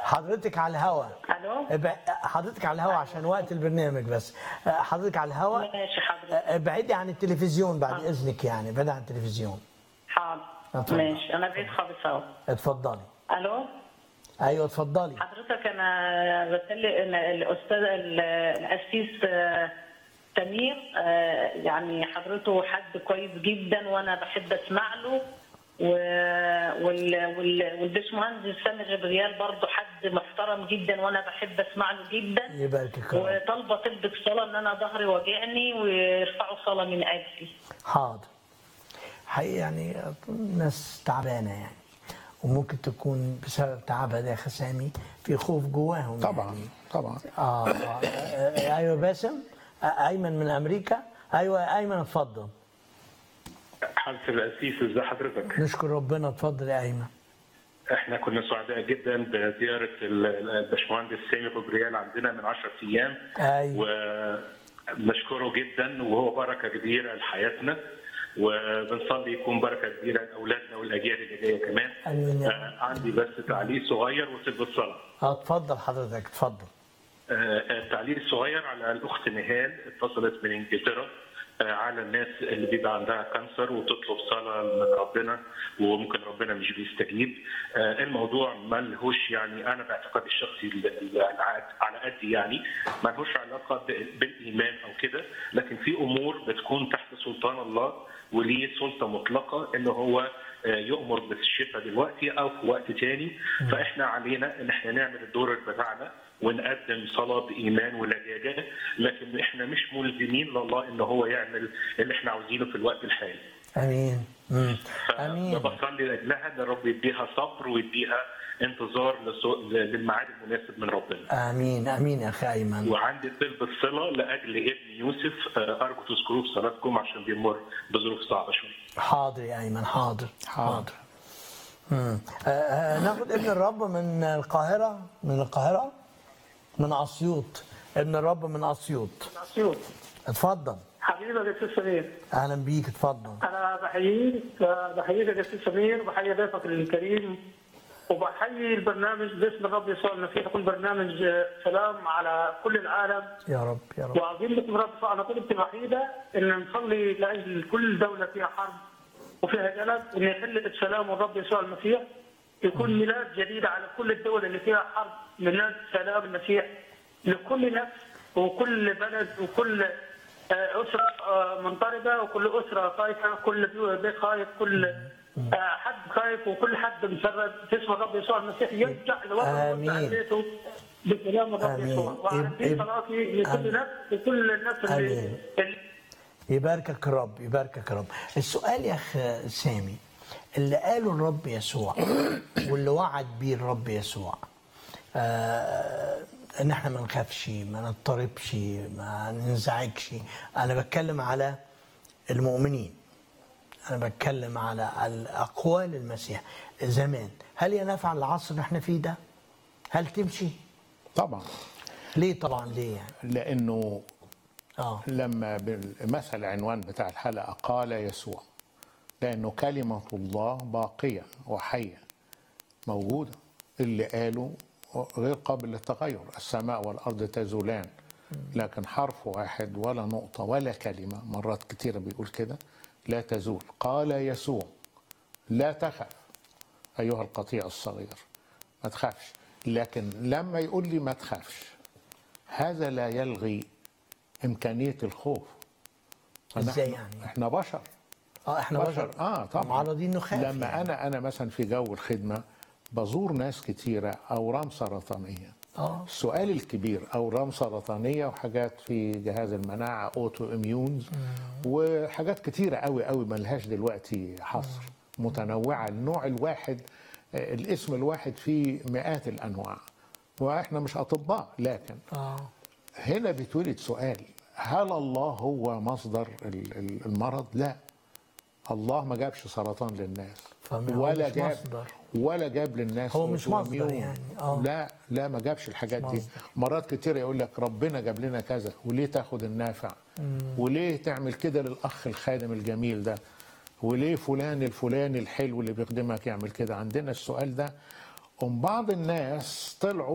حضرتك على الهوا الو ابع- حضرتك على الهوا عشان وقت البرنامج بس حضرتك على الهوا ماشي حضرتك ابعدي عن التلفزيون بعد اذنك يعني ابعدي عن التلفزيون حاضر اتفضل. ماشي انا بعيد خالص اهو اتفضلي الو ايوه اتفضلي حضرتك انا بسلم الاستاذ ال- القسيس آه، سمير آه، يعني حضرته حد كويس جدا وانا بحب اسمع له و- وال- وال- والباشمهندس سامي غبريال برضه حد محترم جدا وانا بحب اسمع له جدا يباركك يا رب. وطالبه طلبة صلاه ان انا ظهري واجعني ويرفعوا صلاه من اجلي حاضر حقيقي يعني الناس تعبانه يعني وممكن تكون بسبب تعبها ده يا أخي سامي في خوف جواهم طبعا يعني. طبعا آه, آه, آه ايوه باسم آه ايمن من امريكا ايوه ايمن اتفضل حضرة القسيس ازي حضرتك؟ نشكر ربنا اتفضل يا ايمن احنا كنا سعداء جدا بزيارة ال- الباشمهندس سامي غبريال عندنا من 10 ايام ايوه ونشكره جدا وهو بركة كبيرة لحياتنا وبنصلي يكون بركة كبيرة لأولادنا والأجيال اللي جاية كمان امين يا رب. آه، عندي بس تعليق صغير وسيب الصلاة اه اتفضل حضرتك اتفضل آه، التعليق الصغير على الاخت نهال اتصلت من انجلترا آه، على الناس اللي بيبقى عندها كانسر وتطلب صلاه من ربنا وممكن ربنا مش بيستجيب آه، الموضوع ملهوش يعني انا باعتقادي الشخصي ال- ال- على على قدي يعني ملهوش علاقه ب- بالايمان او كده لكن في امور بتكون تحت سلطان الله وليه سلطه مطلقه ان هو آه، يؤمر بالشفاء دلوقتي او في وقت تاني فاحنا علينا ان احنا نعمل الدور بتاعنا ونقدم صلاه بايمان ولجاجه لكن احنا مش ملزمين لله ان هو يعمل اللي احنا عاوزينه في الوقت الحالي. امين مم. امين فبصلي لاجلها ان الرب يديها صبر ويديها انتظار لسو- للميعاد المناسب من ربنا. امين امين يا اخي ايمن وعندي طلب الصلاه لاجل ابن يوسف آه، ارجو تذكروه في صلاتكم عشان بيمر بظروف صعبه شويه. حاضر يا ايمن حاضر حاضر. حاضر مم. آه، آه، ناخد ابن الرب من القاهره من القاهره من اسيوط ابن الرب من اسيوط اسيوط اتفضل حبيبي يا جسيس سمير اهلا بيك اتفضل انا بحييك بحييك يا جسيس سمير وبحيي ضيفك الكريم وبحيي البرنامج باسم الرب يسوع المسيح يكون برنامج سلام على كل العالم يا رب يا رب وعظيم باسم الرب يسوع انا طلبتي الوحيده ان نصلي لاجل كل دوله فيها حرب وفيها جلد ان يحل السلام والرب يسوع المسيح يكون ميلاد جديد على كل الدول اللي فيها حرب ميلاد سلام المسيح لكل نفس وكل بلد وكل آه، أسرة آه، منطربة وكل أسرة خايفة كل بيت خايف كل آه، حد خايف وكل حد مسرد في اسم الرب يسوع المسيح يرجع لوطنه آمين. ويرجع لبيته بسلام الرب آمين. يسوع وعلى إب- دين إب- صلاتي لكل آمين. نفس لكل الناس اللي آمين. اللي يباركك الرب يباركك الرب السؤال يا اخ سامي اللي قاله الرب يسوع واللي وعد بيه الرب يسوع آه ان احنا ما نخافش ما نضطربش ما ننزعجش انا بتكلم على المؤمنين انا بتكلم على الاقوال المسيح زمان هل ينفع العصر اللي احنا فيه ده هل تمشي طبعا ليه طبعا ليه يعني لانه اه لما مثل العنوان بتاع الحلقه قال يسوع لانه كلمه الله باقيه وحيه موجوده اللي قاله غير قابل للتغير السماء والارض تزولان لكن حرف واحد ولا نقطه ولا كلمه مرات كتيره بيقول كده لا تزول قال يسوع لا تخف ايها القطيع الصغير ما تخافش لكن لما يقول لي ما تخافش هذا لا يلغي امكانيه الخوف ازاي فنحن- يعني؟ احنا بشر اه احنا بشر اه طبعا معرضين نخاف لما يعني. انا انا مثلا في جو الخدمه بزور ناس كتيره اورام سرطانيه اه السؤال الكبير اورام سرطانيه وحاجات في جهاز المناعه اوتو اميونز وحاجات كتيره قوي قوي ملهاش دلوقتي حصر متنوعه النوع الواحد آه، الاسم الواحد فيه مئات الانواع واحنا مش اطباء لكن اه هنا بيتولد سؤال هل الله هو مصدر ال- ال- المرض؟ لا الله ما جابش سرطان للناس فما هو ولا مش جاب مصدر. ولا جاب للناس هو مش مصدر autoimmune. يعني، آه. لا لا ما جابش الحاجات دي مصدر. مرات كتير يقول لك ربنا جاب لنا كذا وليه تاخد النافع وليه تعمل كده للاخ الخادم الجميل ده وليه فلان الفلاني الحلو اللي بيخدمك يعمل كده عندنا السؤال ده وبعض الناس طلعوا